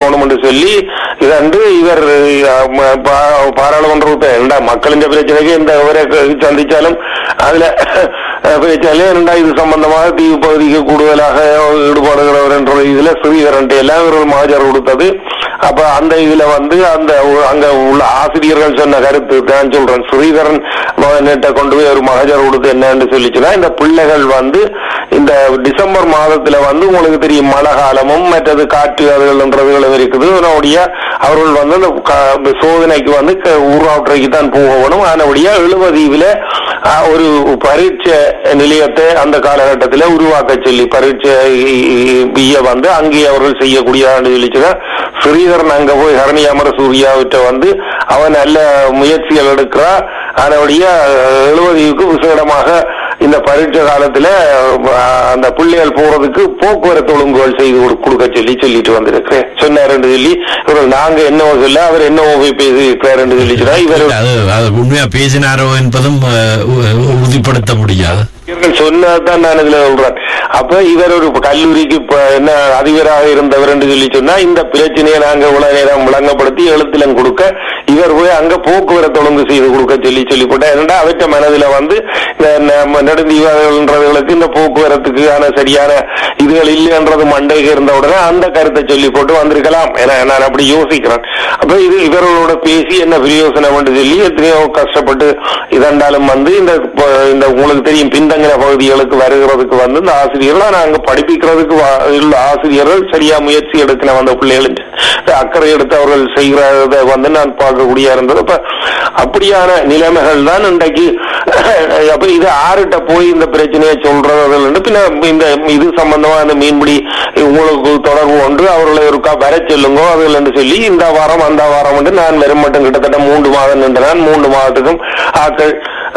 வேணும் என்று சொல்லி இதன்று இவர் அஹ், ம- பா- பாராளுமன்ற உறுப்பினர் ஏண்டா மக்களின் பிரச்சனைக்கு இந்த இவரை சந்திச்சாலும் அதுல அஹ், பேச்சாலே ஏண்டா இது சம்பந்தமாக தீவு பகுதிக்கு கூடுதலாக ஈடுபடுகிறவர் என்ற இதுல ஸ்ரீதரன் எல்லாம் இவர்கள் மாஜர் கொடுத்தது அப்ப அந்த இதுல வந்து அந்த உ- அங்க உள்ள ஆசிரியர்கள் சொன்ன கருத்து நான் சொல்றேன் ஸ்ரீதரன் மகன்கிட்ட கொண்டு போய் ஒரு மகஜர் கொடுத்து என்னன்னு சொல்லிச்சுன்னா இந்த பிள்ளைகள் வந்து இந்த டிசம்பர் மாதத்துல வந்து உங்களுக்கு தெரியும் மழை காலமும் மற்றது காற்று அதுகள்ன்றதுகளும் இருக்குது அதனுடைய அவர்கள் வந்து அந்த க- சோதனைக்கு வந்து க- ஊராட்டைக்கு தான் போகணும் அதனுடைய எழுபதீவில அஹ், ஒரு பரீட்சை நிலையத்தை அந்த காலகட்டத்தில் உருவாக்க சொல்லி பரீட்சை பிய வந்து அங்கே அவர்கள் செய்யக்கூடிய சொல்லிச்சுதான் ஸ்ரீதரன் அங்க போய் ஹரணி அமர சூர்யாவிட்ட வந்து அவன் நல்ல முயற்சிகள் எடுக்கிறா அதனுடைய எழுபதுக்கு விசேடமாக இந்த பரீட்சை காலத்துல அஹ், அந்த பிள்ளைகள் போறதுக்கு போக்குவரத்து ஒழுங்குகள் செய்து கொடு- கொடுக்க சொல்லி சொல்லிட்டு வந்திருக்கிறேன் சொன்னாருன்னு சொல்லி இவர்கள் நாங்க என்னவோ சொல்ல அவர் என்னவோ போய் பேசியிருக்கிறாருன்னு சொல்லிச்சுனா இவர் அது அது உண்மையா பேசினாரோ என்பதும் அஹ், உ- உறுதிப்படுத்த முடியாது இவர்கள் சொன்னதான் நான் இதுல சொல்றேன் அப்ப இவர் ஒரு கல்லூரிக்கு இப்ப என்ன அதிபராக இருந்தவர் என்று சொல்லி சொன்னா இந்த பிரச்சனையை நாங்க இவ்வளவு நேரம் விளங்கப்படுத்தி எழுத்திலம் கொடுக்க இவர் போய் அங்க போக்குவரத்து ஒழுங்கு செய்து கொடுக்க சொல்லி சொல்லி போட்டா என்னடா அவற்ற மனதுல வந்து இந்த நம்ம நெடுந்தீவாளர்களுக்கு இந்த போக்குவரத்துக்கான சரியான இதுகள் இல்லைன்றது மண்டைக்கு இருந்த உடனே அந்த கருத்தை சொல்லி போட்டு வந்திருக்கலாம் என நான் அப்படி யோசிக்கிறேன் அப்ப இது இவர்களோட பேசி என்ன பிரயோசனம் என்று சொல்லி எத்தனையோ கஷ்டப்பட்டு இதண்டாலும் வந்து இந்த ப- இந்த உங்களுக்கு தெரியும் பின்தங்கின பகுதிகளுக்கு வருகிறதுக்கு வந்து இந்த ஆசிரியர்கள் நாங்க படிப்பிக்கிறதுக்கு வா- உள்ள ஆசிரியர்கள் சரியா முயற்சி எடுக்கணும் அந்த பிள்ளைகளுக்கு அக்கறை எடுத்து அவர்கள் செய்கிறத வந்து நான் பார்க்கக்கூடிய இருந்தது அப்ப அப்படியான நிலைமைகள் தான் இன்றைக்கு அப்ப இது ஆறுகிட்ட போய் இந்த பிரச்சனையை சொல்றது பின்ன இந்த இது சம்பந்தமா அந்த மீன்பிடி உங்களுக்கு தொடர்பு ஒன்று அவர்களை ஒருக்கா வர சொல்லுங்க அதுகள் என்று சொல்லி இந்த வாரம் அந்த வாரம் என்று நான் வெறும் மட்டும் கிட்டத்தட்ட மூன்று மாதம் நின்று நான் மூன்று மாதத்துக்கும் ஆக்கள்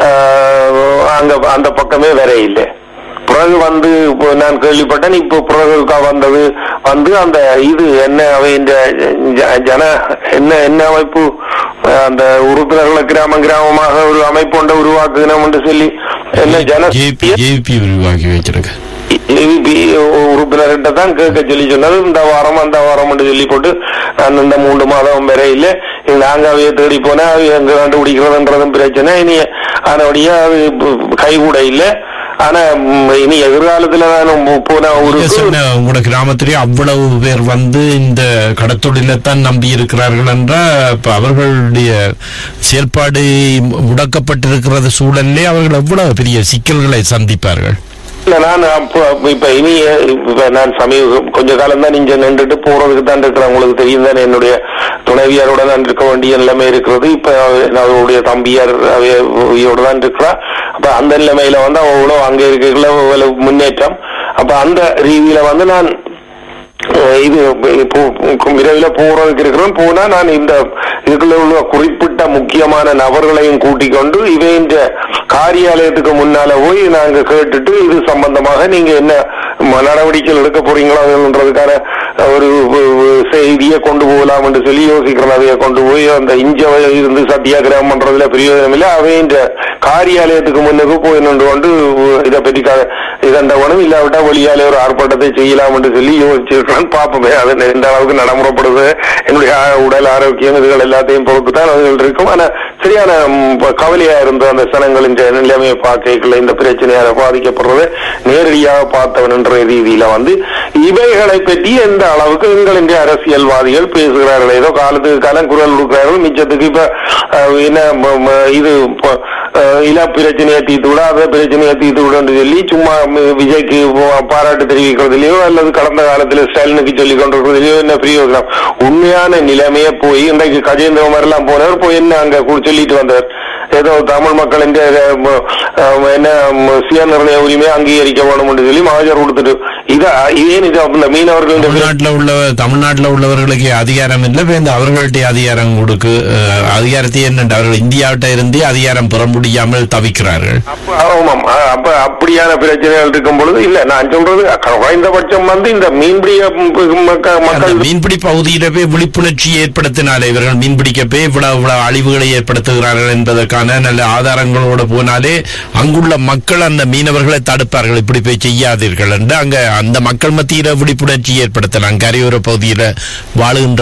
ஆஹ், அங்க அந்த பக்கமே வர இல்லை பிறகு வந்து இப்போ நான் கேள்விப்பட்டேன் இப்போ பிறகுக்கா வந்தது வந்து அந்த இது என்ன அவை இந்த ஜ- ஜன என்ன என்ன அமைப்பு அஹ், அந்த உறுப்பினர்களை கிராமம் கிராமமாக ஒரு அமைப்பு ஒன்றை உருவாக்குகிறோம் என்று சொல்லி என்ன ஜன ஜேபி ஜேபி உருவாக்கி வச்சிருக்க EVP உறுப்பினர்கிட்ட தான் கேட்க சொல்லி சொன்னது இந்த வாரம் அந்த வாரம் என்று சொல்லி போட்டு நான் இந்த மூன்று மாதம் வரை இல்ல இது நாங்க அவைய தேடி போனா அவைய எங்க கண்டுபிடிக்கிறதுன்றதும் பிரச்சனை இனி அதனுடைய அது கைகூட இல்ல ஆனா ம், இனி எதிர்காலத்துல நான் போன ஒரு நீங்க சொன்ன உங்களோட கிராமத்திலே அவ்வளவு பேர் வந்து இந்த கடத்தொழிலைத்தான் நம்பி இருக்கிறார்கள் என்றால் இப்ப அவர்களுடைய செயல்பாடு முடக்கப்பட்டிருக்கிறது சூழல்லே அவர்கள் எவ்வளவு பெரிய சிக்கல்களை சந்திப்பார்கள் இல்ல நான் அப்போ இப்ப இனி இப்ப நான் சமீப கொஞ்ச காலம் தான் இங்க நின்றுட்டு போறதுக்கு தான் இருக்கிறேன் உங்களுக்கு தெரியும் தானே என்னுடைய துணைவியாரோட நான் இருக்க வேண்டிய நிலைமை இருக்கிறது இப்ப அவருடைய தம்பியார் அவையோட தான் இருக்கிறா அப்ப அந்த நிலைமையில வந்து அவ்வளோ அங்க இருக்கிற முன்னேற்றம் அப்ப அந்த ரீதியில வந்து நான் அஹ் இது இப்போ விரைவில் போறதுக்கு இருக்கிறோம் போனா நான் இந்த இதுக்குள்ள உள்ள குறிப்பிட்ட முக்கியமான நபர்களையும் கூட்டிக் கொண்டு இவையின் காரியாலயத்துக்கு முன்னால போய் நாங்க கேட்டுட்டு இது சம்பந்தமாக நீங்க என்ன ம- நடவடிக்கைகள் எடுக்க போறீங்களோன்றதுக்கான ஒரு ஒரு செய்தியை கொண்டு போகலாம் என்று சொல்லி யோசிக்கிறோம் அதைய கொண்டு போய் அந்த இஞ்ச இருந்து சத்தியாகிரகம் பண்றதுல பிரயோஜனம் இல்லை அவையின் காரியாலயத்துக்கு முன்னுக்கு போய் நின்று கொண்டு இதை பற்றி க- இதண்டவனும் இல்லாவிட்டா வெளியாலே ஒரு ஆர்ப்பாட்டத்தை செய்யலாம் என்று சொல்லி யோசிச்சிருக்கான் பார்ப்போமே அது எந்த அளவுக்கு நடைமுறைப்படுது என்னுடைய ஆ- உடல் ஆரோக்கியம் இதுகள் எல்லாத்தையும் பொறுத்து தான் அதுகள் இருக்கும் ஆனா சரியான ம், ப- கவலையா இருந்த அந்த சனங்களின் நிலைமையை பார்க்கல இந்த பிரச்சனையால பாதிக்கப்படுறது நேரடியாக பார்த்தவன் என்ற ரீதியில வந்து இவைகளை பற்றி எந்த அளவுக்கு எங்களின் அரசியல்வாதிகள் பேசுகிறார்கள் ஏதோ காலத்துக்கு காலம் குரல் கொடுக்கிறார்கள் மிச்சத்துக்கு இப்ப அஹ், என்ன ம- ம- இது ப- அஹ், இன பிரச்சனையை தீர்த்து விட அதை பிரச்சனையை தீர்த்து விடுன்னு சொல்லி சும்மா ம், விஜய்க்கு பா- பாராட்டு தெரிவிக்கிறதுலயோ அல்லது கடந்த காலத்துல ஸ்டாலினுக்கு சொல்லி கொண்டிருக்கிறதுலயோ என்ன பிரயோஜனம் உண்மையான நிலைமையை போய் இன்றைக்கு கஜேந்திரகுமார் எல்லாம் போனவர் போய் என்ன அங்க கு- சொல்லிட்டு வந்தவர் ஏதோ தமிழ் மக்களின் அஹ், ம- அஹ், என்ன ம- சுய நிர்ணய உரிமையை அங்கீகரிக்க வேணும் என்று சொல்லி மகாஜர் கொடுத்துட்டு இத ஏன் இது இந்த மீனவர்கள் தமிழ்நாட்டில் உள்ள தமிழ்நாட்டில் உள்ளவர்களுக்கு அதிகாரம் இல்லை இப்ப இந்த அவர்களுடைய அதிகாரம் கொடுக்கு அஹ், அதிகாரத்தை என்னென்று அவர்கள் இந்தியாவிட்ட இருந்தே அதிகாரம் பெற முடியாமல் தவிக்கிறார்கள் அப்ப ஆமாம் அ- அப்ப அப்படியான பிரச்சனைகள் இருக்கும் பொழுது இல்ல நான் சொல்றது குறைந்தபட்சம் வந்து இந்த மீன்பிடிய ம், மக்க- அந்த மக்கள் மீன்பிடி பகுதியில போய் விழிப்புணர்ச்சி ஏற்படுத்தினாலே இவர்கள் மீன்பிடிக்க போய் இவ்வளவு இவ்வளவு அழிவுகளை ஏற்படுத்துகிறார்கள் என்பதற்கான நல்ல ஆதாரங்களோடு போனாலே அங்குள்ள மக்கள் அந்த மீனவர்களை தடுப்பார்கள் இப்படி போய் செய்யாதீர்கள் என்று அங்க அந்த மக்கள் மத்தியில விழிப்புணர்ச்சி ஏற்படுத்தலாம் கரையோர பகுதியில வாழுகின்ற